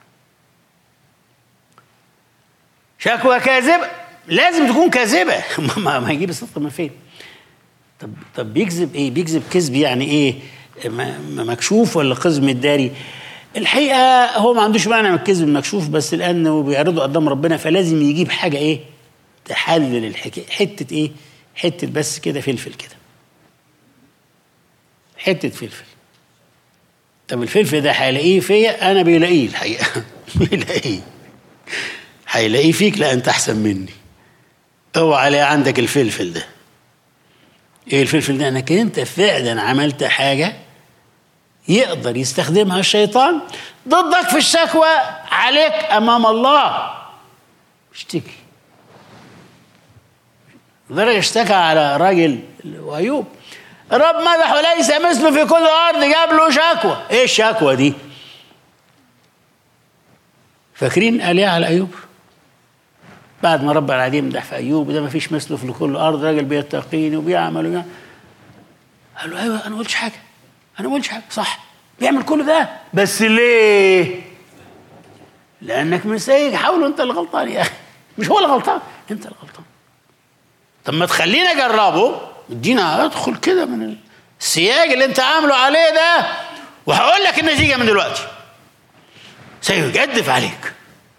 شكوى كاذبة لازم تكون كاذبة ما, ما يجيب الصدق من فين طب طب بيكذب ايه بيكذب كذب يعني ايه م- مكشوف ولا قزم الداري الحقيقه هو ما عندوش معنى من الكذب المكشوف بس لانه بيعرضه قدام ربنا فلازم يجيب حاجه ايه تحلل الحكايه حته ايه حته بس كده فلفل كده حته فلفل طب الفلفل ده هيلاقيه فيا انا بيلاقيه الحقيقه بيلاقيه هيلاقيه فيك لا انت احسن مني اوعى الاقي عندك الفلفل ده ايه الفلفل ده انك انت فعلا عملت حاجه يقدر يستخدمها الشيطان ضدك في الشكوى عليك امام الله اشتكي لدرجه اشتكى على راجل وايوب الرب مدح وليس مثله في كل الارض جاب له شكوى ايه الشكوى دي فاكرين قال ايه على ايوب بعد ما رب العالمين مدح في ايوب ده ما فيش مثله في كل الارض راجل بيتقيني وبيعمل وبيعمل قال له ايوه انا ما قلتش حاجه انا ما قلتش حاجه صح بيعمل كل ده بس ليه لانك مسيج حاول انت اللي غلطان يا اخي مش هو اللي غلطان انت اللي غلطان طب ما تخليني اجربه ادينا ادخل كده من السياج اللي انت عامله عليه ده وهقول لك النتيجه من دلوقتي سيجدف عليك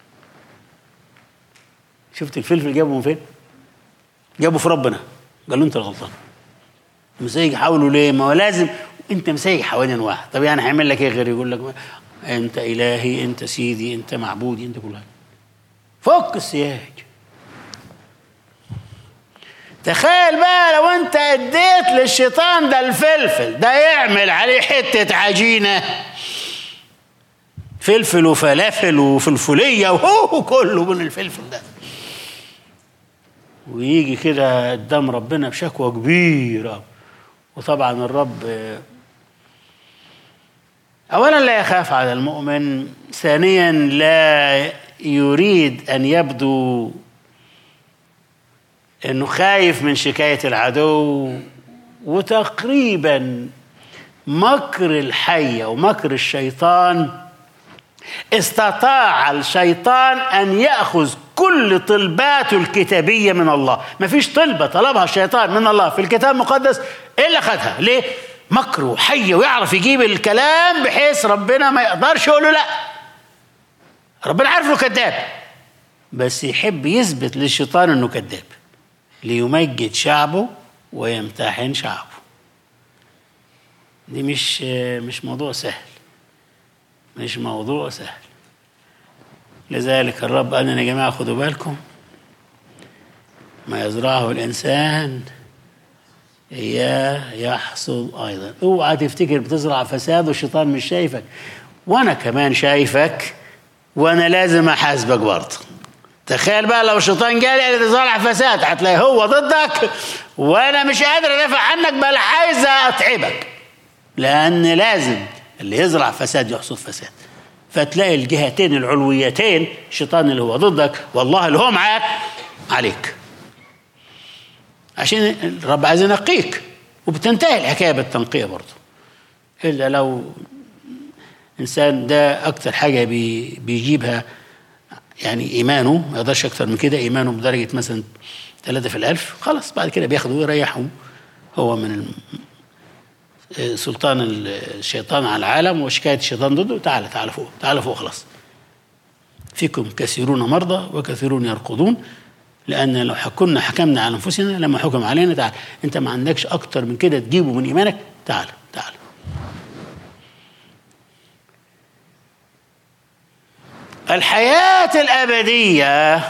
شفت الفلفل جابه من فين؟ جابه في ربنا قال له انت الغلطان مسيج حاوله ليه؟ ما هو لازم انت مسيج حوالين واحد طب يعني هيعمل لك ايه غير يقول لك انت الهي انت سيدي انت معبودي انت كل حاجه فك السياج تخيل بقى لو انت اديت للشيطان ده الفلفل ده يعمل عليه حته عجينه فلفل وفلافل وفلفليه وهو كله من الفلفل ده ويجي كده قدام ربنا بشكوى كبيره وطبعا الرب اولا لا يخاف على المؤمن ثانيا لا يريد ان يبدو انه خايف من شكايه العدو وتقريبا مكر الحيه ومكر الشيطان استطاع الشيطان ان ياخذ كل طلباته الكتابيه من الله ما فيش طلبه طلبها الشيطان من الله في الكتاب المقدس الا خدها ليه مكره حي ويعرف يجيب الكلام بحيث ربنا ما يقدرش يقول له لا ربنا عارف انه كذاب بس يحب يثبت للشيطان انه كذاب ليمجد شعبه ويمتحن شعبه دي مش مش موضوع سهل مش موضوع سهل لذلك الرب قال لنا يا جماعه خدوا بالكم ما يزرعه الانسان اياه يحصد ايضا اوعى تفتكر بتزرع فساد والشيطان مش شايفك وانا كمان شايفك وانا لازم احاسبك برضه تخيل بقى لو الشيطان جالي قال لي تزرع فساد هتلاقي هو ضدك وانا مش قادر ادافع عنك بل عايز اتعبك لان لازم اللي يزرع فساد يحصد فساد فتلاقي الجهتين العلويتين الشيطان اللي هو ضدك والله اللي هو معاك عليك عشان الرب عايز ينقيك وبتنتهي الحكايه بالتنقيه برضه الا لو انسان ده اكتر حاجه بي بيجيبها يعني ايمانه ما يقدرش اكتر من كده ايمانه بدرجه مثلا ثلاثة في الألف خلاص بعد كده بياخده ويريحه هو من سلطان الشيطان على العالم وشكاية الشيطان ضده تعالى تعالى فوق تعالى فوق خلاص فيكم كثيرون مرضى وكثيرون يرقدون لأن لو كنا حكمنا على أنفسنا لما حكم علينا تعال أنت ما عندكش أكتر من كده تجيبه من إيمانك تعال تعال الحياة الأبدية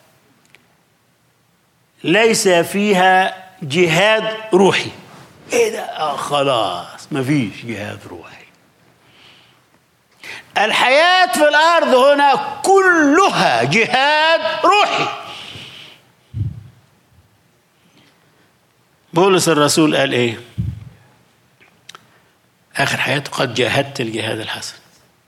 ليس فيها جهاد روحي ايه ده آه خلاص مفيش جهاد روحي الحياة في الأرض هنا كلها جهاد روحي بولس الرسول قال ايه اخر حياته قد جاهدت الجهاد الحسن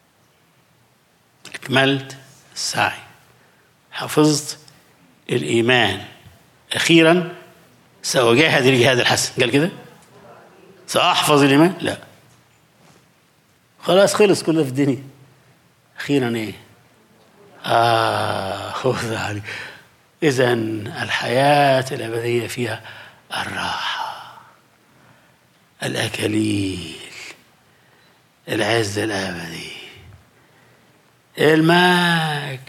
اكملت السعي حفظت الايمان اخيرا ساجاهد الجهاد الحسن قال كده ساحفظ الايمان لا خلاص خلص كله في الدنيا اخيرا ايه اه خذ علي اذا الحياه الابديه فيها الراحه الاكاليل العز الابدي المجد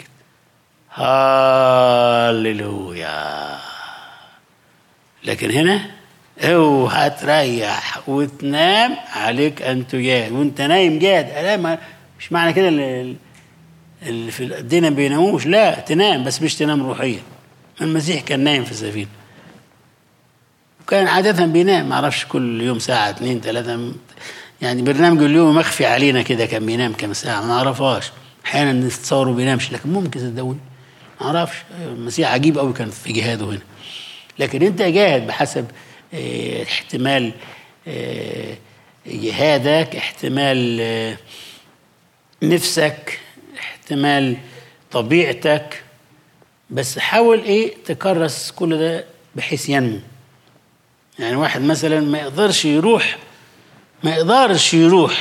هاللويا لكن هنا اوعى تريح وتنام عليك ان تجاهد وانت نايم جاد لا ما مش معنى كده اللي, اللي في الدنيا ما بيناموش لا تنام بس مش تنام روحيا المسيح كان نايم في السفينه وكان عادة بينام معرفش كل يوم ساعة اتنين تلاتة يعني برنامج اليوم مخفي علينا كده كان بينام كم ساعة ما نعرفهاش أحيانا نتصوره بينامش لكن ممكن صدقوني ما أعرفش المسيح عجيب قوي كان في جهاده هنا لكن أنت جاهد بحسب اه احتمال اه جهادك احتمال اه نفسك احتمال طبيعتك بس حاول ايه تكرس كل ده بحيث ينمو يعني واحد مثلا ما يقدرش يروح ما يقدرش يروح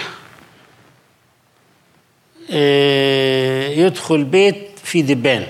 يدخل بيت فيه دبان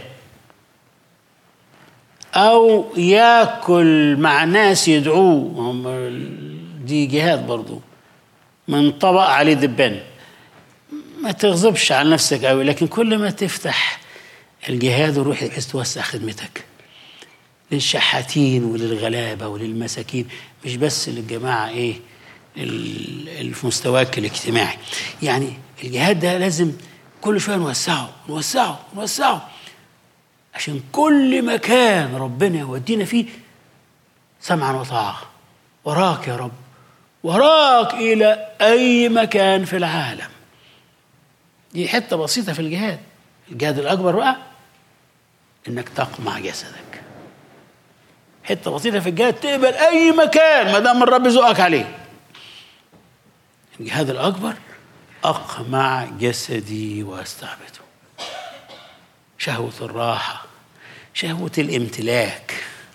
او ياكل مع ناس يدعوه دي جهاد برضو من طبق عليه دبان ما تغضبش على نفسك قوي لكن كل ما تفتح الجهاد وروح بحيث توسع خدمتك للشحاتين وللغلابه وللمساكين مش بس للجماعه ايه اللي في مستواك الاجتماعي يعني الجهاد ده لازم كل شويه نوسعه نوسعه نوسعه عشان كل مكان ربنا يودينا فيه سمعا وطاعه وراك يا رب وراك الى اي مكان في العالم دي حته بسيطه في الجهاد الجهاد الاكبر بقى انك تقمع جسدك حته بسيطه في الجهاد تقبل اي مكان ما دام الرب يزقك عليه الجهاد الاكبر اقمع جسدي واستعبده شهوه الراحه شهوه الامتلاك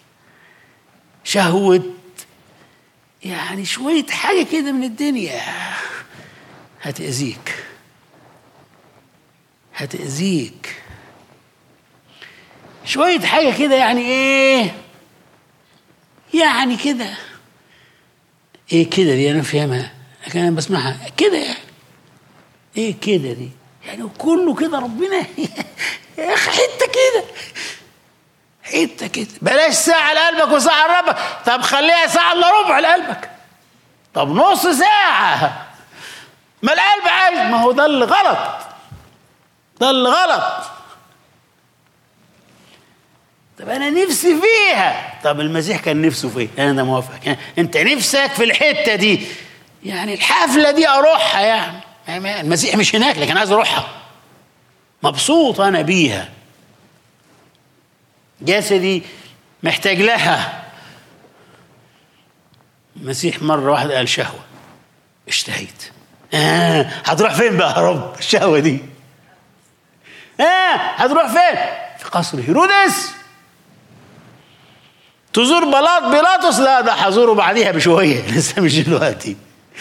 شهوه يعني شويه حاجه كده من الدنيا هتاذيك هتاذيك شويه حاجه كده يعني ايه يعني كده ايه كده دي انا فاهمها لكن انا بسمعها كده يعني ايه كده دي يعني كله كده ربنا يا اخي حته كده حته كده بلاش ساعه لقلبك وساعه لربك طب خليها ساعه الا ربع لقلبك طب نص ساعه ما القلب عايز ما هو ده اللي غلط ده اللي غلط طب انا نفسي فيها طب المسيح كان نفسه فيها انا ده موافق يعني انت نفسك في الحته دي يعني الحفله دي اروحها يعني المسيح مش هناك لكن عايز اروحها مبسوط انا بيها جسدي محتاج لها المسيح مرة واحدة قال شهوة اشتهيت آه هتروح فين بقى يا رب الشهوة دي آه هتروح فين في قصر هيرودس تزور بلاط بيلاطس لا ده هزوره بعديها بشوية لسه مش دلوقتي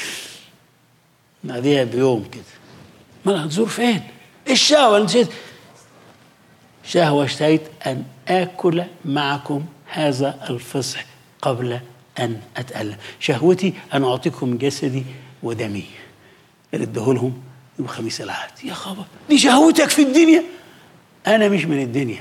بعديها بيوم كده ما هتزور فين الشهوة نسيت شهوة اشتهيت أن آكل معكم هذا الفصح قبل أن أتألم شهوتي أن أعطيكم جسدي ودمي رديه لهم يوم خميس العهد يا خبر دي شهوتك في الدنيا أنا مش من الدنيا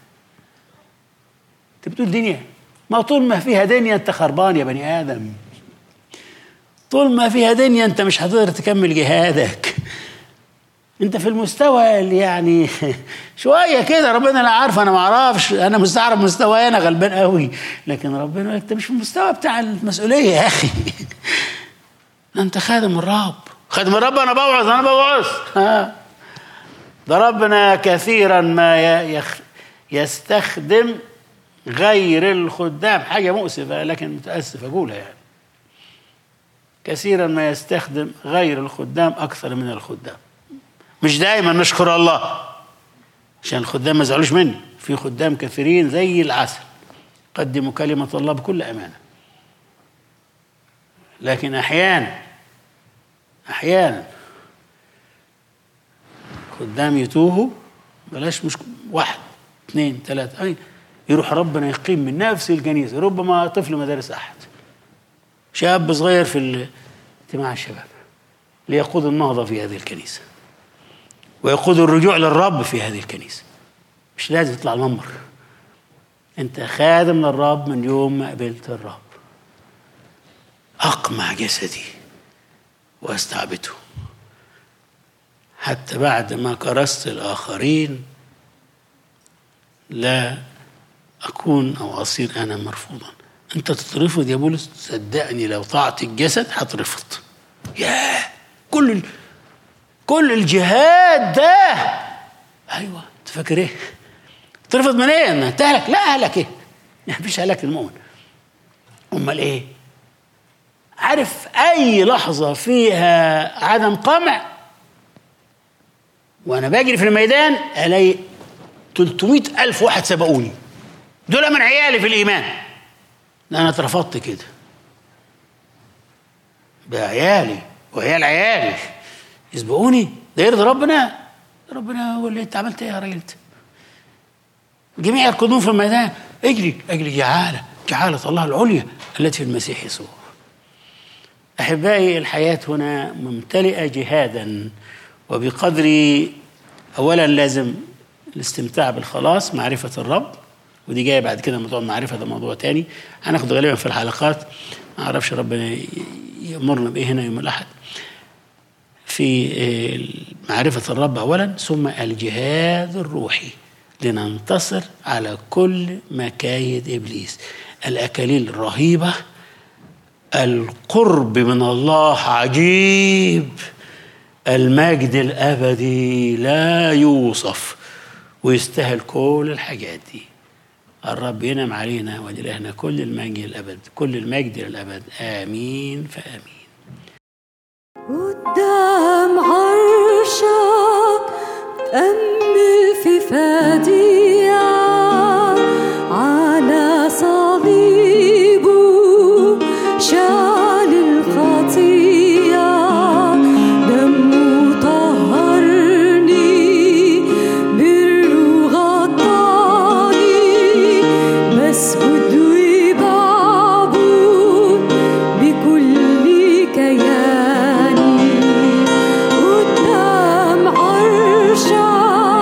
أنت بتقول دنيا ما طول ما فيها دنيا أنت خربان يا بني آدم طول ما فيها دنيا أنت مش هتقدر تكمل جهادك انت في المستوى اللي يعني شويه كده ربنا لا عارف انا ما اعرفش انا مستعرف مستواي انا غلبان قوي لكن ربنا انت مش في المستوى بتاع المسؤوليه يا اخي انت خادم الرب خادم الرب انا بوعظ انا بوعظ ها ده ربنا كثيرا ما يخ يستخدم غير الخدام حاجة مؤسفة لكن متأسف أقولها يعني كثيرا ما يستخدم غير الخدام أكثر من الخدام مش دائما نشكر الله عشان الخدام ما يزعلوش مني في خدام كثيرين زي العسل قدموا كلمة الله بكل أمانة لكن أحيانا أحيانا خدام يتوهوا بلاش مش واحد اثنين ثلاثة أي يروح ربنا يقيم من نفس الكنيسة ربما طفل مدارس أحد شاب صغير في اجتماع الشباب ليقود النهضة في هذه الكنيسة ويقود الرجوع للرب في هذه الكنيسة مش لازم تطلع المنبر انت خادم للرب من يوم ما قبلت الرب اقمع جسدي واستعبده حتى بعد ما كرست الاخرين لا اكون او اصير انا مرفوضا انت تترفض يا بولس صدقني لو طاعت الجسد هترفض ياه كل ال... كل الجهاد ده ايوه انت فاكر ايه ترفض من ايه تهلك لا اهلك ايه مفيش هلاك للمؤمن امال ايه عارف اي لحظه فيها عدم قمع وانا بجري في الميدان الاقي 300 الف واحد سبقوني دول من عيالي في الايمان انا اترفضت كده بعيالي وعيال عيالي يسبقوني ده يرضي ربنا ربنا هو اللي انت عملت ايه يا راجل جميع يركضون في الميدان اجري اجري جعالة جعالة الله العليا التي في المسيح يسوع أحبائي الحياة هنا ممتلئة جهادا وبقدر أولا لازم الاستمتاع بالخلاص معرفة الرب ودي جاية بعد كده موضوع المعرفة ده موضوع تاني هناخده غالبا في الحلقات ما أعرفش ربنا يأمرنا بإيه هنا يوم الأحد في معرفة الرب أولا ثم الجهاد الروحي لننتصر على كل مكايد ابليس الاكاليل الرهيبه القرب من الله عجيب المجد الابدي لا يوصف ويستاهل كل الحاجات دي الرب ينعم علينا ولإلهنا كل المجد للأبد كل المجد للأبد آمين فآمين قدام عرشك تأمل في فدية على صليبه شال الخطية دمه طهرني بره غطاني بسجد وبعبد بكل كياني قدام عرشك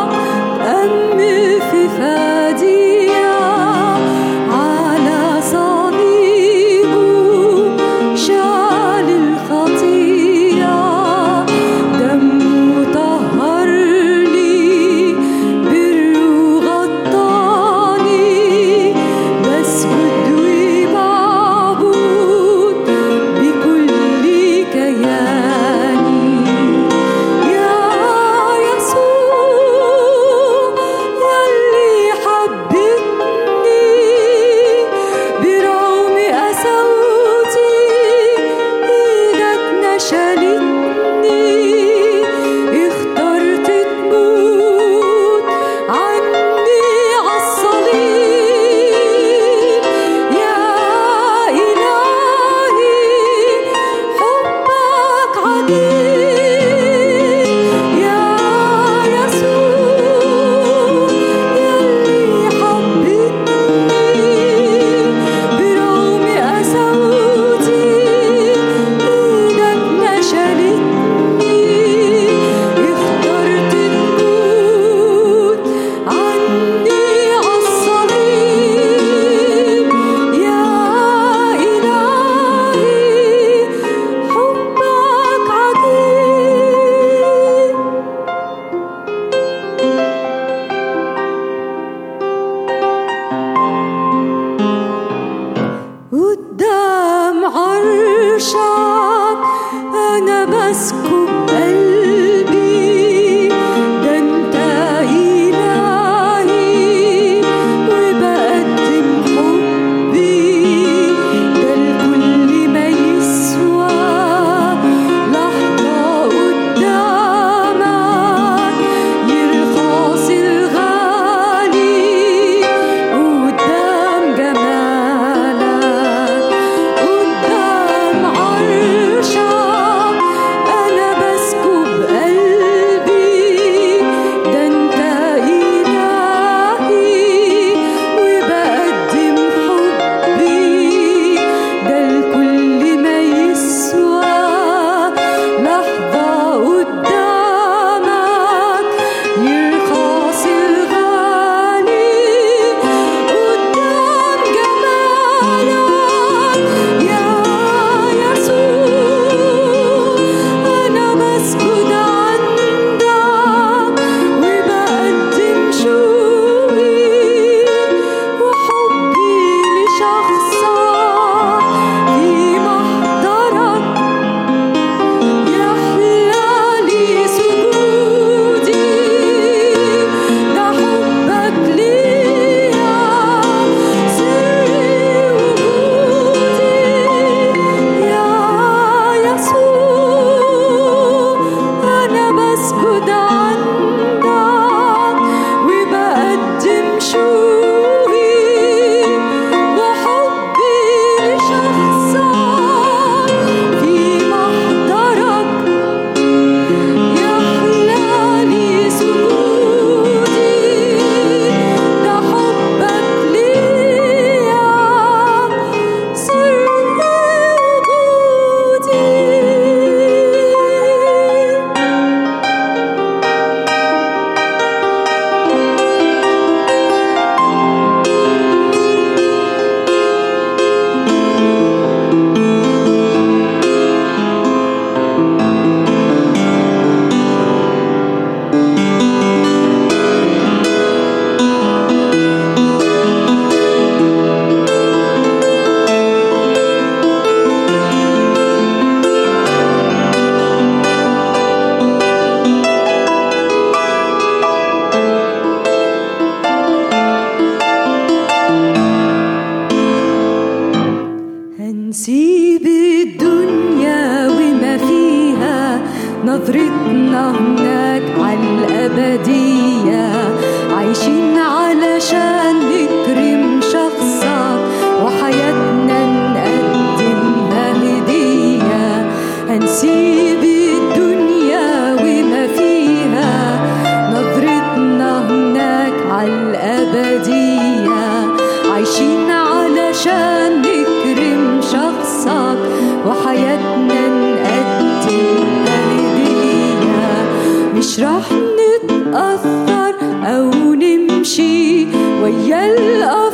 نظرتنا هناك عالأبدية عايشين علشان نكرم شخصك وحياتنا نقدمها هدية هنسيب الدنيا وما فيها نظرتنا هناك عالأبدية عايشين علشان نكرم شخصك وحياتنا نقدمها هدية مش راح نتأثر أو نمشي ويا الأرض